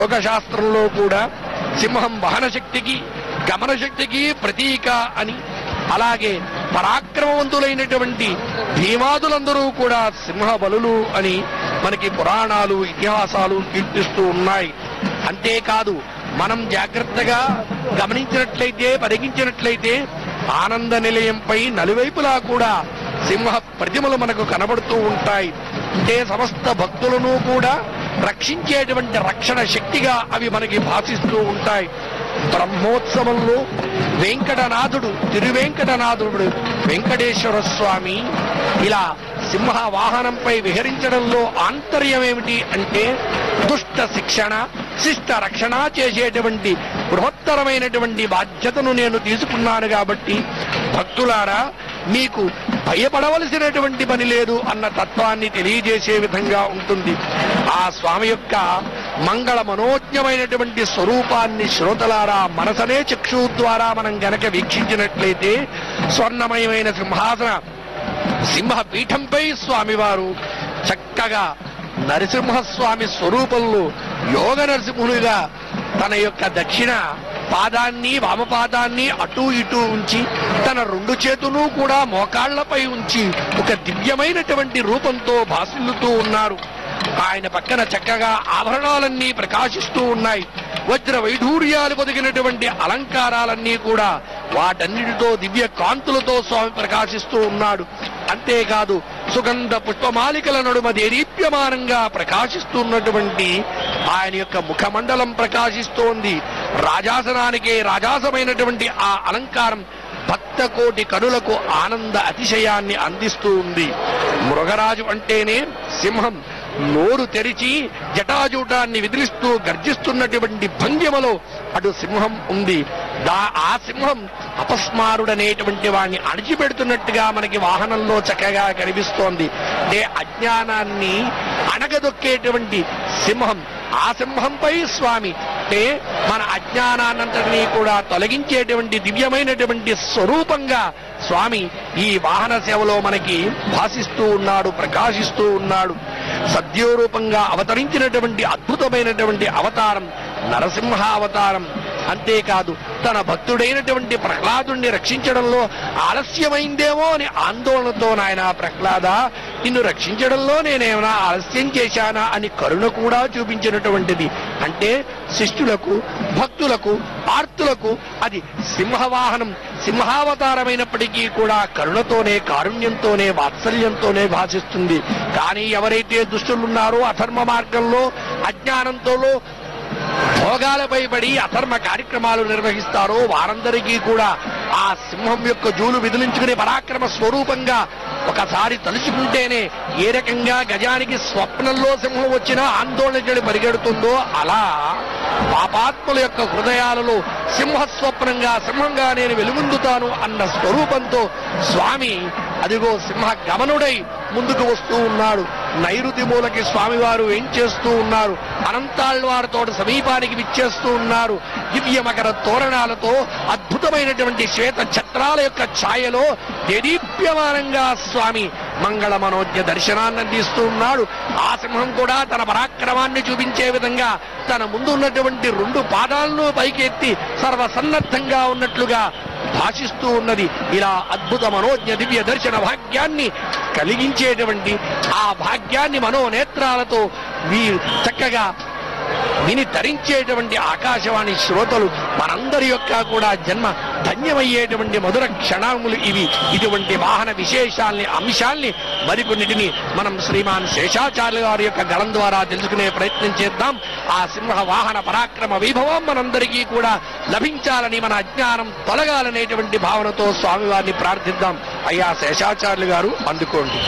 యోగ శాస్త్రంలో కూడా సింహం వాహన శక్తికి గమన శక్తికి ప్రతీక అని అలాగే పరాక్రమవంతులైనటువంటి భీమాదులందరూ కూడా సింహ బలులు అని మనకి పురాణాలు ఇతిహాసాలు కీర్తిస్తూ ఉన్నాయి అంతేకాదు మనం జాగ్రత్తగా గమనించినట్లయితే పరిగించినట్లయితే ఆనంద నిలయంపై నలువైపులా కూడా సింహ ప్రతిమలు మనకు కనబడుతూ ఉంటాయి అంటే సమస్త భక్తులను కూడా రక్షించేటువంటి రక్షణ శక్తిగా అవి మనకి భాషిస్తూ ఉంటాయి బ్రహ్మోత్సవంలో వెంకటనాథుడు తిరువెంకటనాథుడు వెంకటేశ్వర స్వామి ఇలా సింహ వాహనంపై విహరించడంలో ఆంతర్యం ఏమిటి అంటే దుష్ట శిక్షణ శిష్ట రక్షణ చేసేటువంటి బృహత్తరమైనటువంటి బాధ్యతను నేను తీసుకున్నాను కాబట్టి భక్తులారా మీకు భయపడవలసినటువంటి పని లేదు అన్న తత్వాన్ని తెలియజేసే విధంగా ఉంటుంది ఆ స్వామి యొక్క మంగళ మనోజ్ఞమైనటువంటి స్వరూపాన్ని శ్రోతలారా మనసనే చక్షు ద్వారా మనం గనక వీక్షించినట్లయితే స్వర్ణమయమైన సింహాసన సింహ పీఠంపై స్వామివారు చక్కగా నరసింహస్వామి స్వరూపంలో యోగ నరసింహునిగా తన యొక్క దక్షిణ పాదాన్ని వామపాదాన్ని అటూ ఇటూ ఉంచి తన రెండు చేతులు కూడా మోకాళ్లపై ఉంచి ఒక దివ్యమైనటువంటి రూపంతో భాసిల్లుతూ ఉన్నారు ఆయన పక్కన చక్కగా ఆభరణాలన్నీ ప్రకాశిస్తూ ఉన్నాయి వజ్ర వైఢూర్యాలు పొదిగినటువంటి అలంకారాలన్నీ కూడా వాటన్నిటితో దివ్య కాంతులతో స్వామి ప్రకాశిస్తూ ఉన్నాడు అంతేకాదు సుగంధ పుష్పమాలికల నడుమ దేదీప్యమానంగా ప్రకాశిస్తున్నటువంటి ఆయన యొక్క ముఖమండలం ప్రకాశిస్తోంది రాజాసనానికే రాజాసమైనటువంటి ఆ అలంకారం భక్త కోటి కనులకు ఆనంద అతిశయాన్ని అందిస్తూ ఉంది మృగరాజు అంటేనే సింహం నోరు తెరిచి జటాజూటాన్ని విదిలిస్తూ గర్జిస్తున్నటువంటి భంగిమలో అటు సింహం ఉంది దా ఆ సింహం అపస్మారుడనేటువంటి వాడిని అణిచిపెడుతున్నట్టుగా మనకి వాహనంలో చక్కగా కనిపిస్తోంది అంటే అజ్ఞానాన్ని అణగదొక్కేటువంటి సింహం ఆ సింహంపై స్వామి అంటే మన అజ్ఞానాన్నంతటినీ కూడా తొలగించేటువంటి దివ్యమైనటువంటి స్వరూపంగా స్వామి ఈ వాహన సేవలో మనకి భాషిస్తూ ఉన్నాడు ప్రకాశిస్తూ ఉన్నాడు సద్యోరూపంగా అవతరించినటువంటి అద్భుతమైనటువంటి అవతారం నరసింహ అవతారం అంతేకాదు తన భక్తుడైనటువంటి ప్రహ్లాదుణ్ణి రక్షించడంలో ఆలస్యమైందేమో అని ఆందోళనతో నాయన ప్రహ్లాద నిన్ను రక్షించడంలో నేనేమైనా ఆలస్యం చేశానా అని కరుణ కూడా చూపించినటువంటిది అంటే శిష్యులకు భక్తులకు ఆర్తులకు అది సింహవాహనం సింహావతారమైనప్పటికీ కూడా కరుణతోనే కారుణ్యంతోనే వాత్సల్యంతోనే భాషిస్తుంది కానీ ఎవరైతే దుష్టులున్నారో అధర్మ మార్గంలో అజ్ఞానంతోలో భోగాలపై పడి అధర్మ కార్యక్రమాలు నిర్వహిస్తారో వారందరికీ కూడా ఆ సింహం యొక్క జూలు విదిలించుకునే పరాక్రమ స్వరూపంగా ఒకసారి తలుచుకుంటేనే ఏ రకంగా గజానికి స్వప్నంలో సింహం వచ్చినా ఆందోళన చెడి పరిగెడుతుందో అలా పాపాత్ముల యొక్క హృదయాలలో సింహ స్వప్నంగా సింహంగా నేను వెలుగొందుతాను అన్న స్వరూపంతో స్వామి అదిగో సింహ గమనుడై ముందుకు వస్తూ ఉన్నాడు నైరుతి మూలకి స్వామివారు ఏం చేస్తూ ఉన్నారు అనంతాళ్వారితో సమీపానికి విచ్చేస్తూ ఉన్నారు దివ్య మకర తోరణాలతో అద్భుతమైనటువంటి శ్వేత ఛత్రాల యొక్క ఛాయలో దేదీప్యమానంగా స్వామి మంగళ మనోజ్ఞ దర్శనాన్ని అందిస్తూ ఉన్నాడు ఆ సింహం కూడా తన పరాక్రమాన్ని చూపించే విధంగా తన ముందు ఉన్నటువంటి రెండు పాదాలను పైకెత్తి సర్వసన్నద్ధంగా ఉన్నట్లుగా భాషిస్తూ ఉన్నది ఇలా అద్భుత మనోజ్ఞ దివ్య దర్శన భాగ్యాన్ని కలిగించేటువంటి ఆ భాగ్యాన్ని మనోనేత్రాలతో మీరు చక్కగా విని ధరించేటువంటి ఆకాశవాణి శ్రోతలు మనందరి యొక్క కూడా జన్మ ధన్యమయ్యేటువంటి మధుర క్షణములు ఇవి ఇటువంటి వాహన విశేషాల్ని అంశాల్ని మరికొన్నిటిని మనం శ్రీమాన్ శేషాచార్య గారి యొక్క గళం ద్వారా తెలుసుకునే ప్రయత్నం చేద్దాం ఆ సింహ వాహన పరాక్రమ వైభవం మనందరికీ కూడా లభించాలని మన అజ్ఞానం తొలగాలనేటువంటి భావనతో స్వామివారిని ప్రార్థిద్దాం అయ్యా శేషాచార్యులు గారు అందుకోండి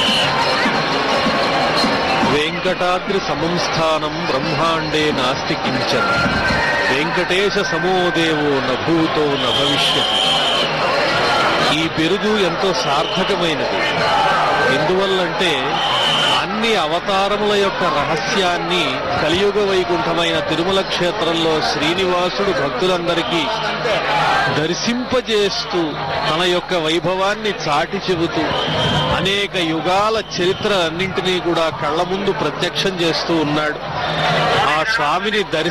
వెంకటాద్రి సమం స్థానం బ్రహ్మాండే నాస్తి కించన వెంకటేశ సమోదేవో నభూతో న భవిష్యతి ఈ బిరుదు ఎంతో సార్థకమైనది ఎందువల్లంటే అన్ని అవతారముల యొక్క రహస్యాన్ని కలియుగ వైకుంఠమైన తిరుమల క్షేత్రంలో శ్రీనివాసుడు భక్తులందరికీ దర్శింపజేస్తూ తన యొక్క వైభవాన్ని చాటి చెబుతూ అనేక యుగాల చరిత్ర అన్నింటినీ కూడా కళ్ళ ముందు ప్రత్యక్షం చేస్తూ ఉన్నాడు ఆ స్వామిని దర్శి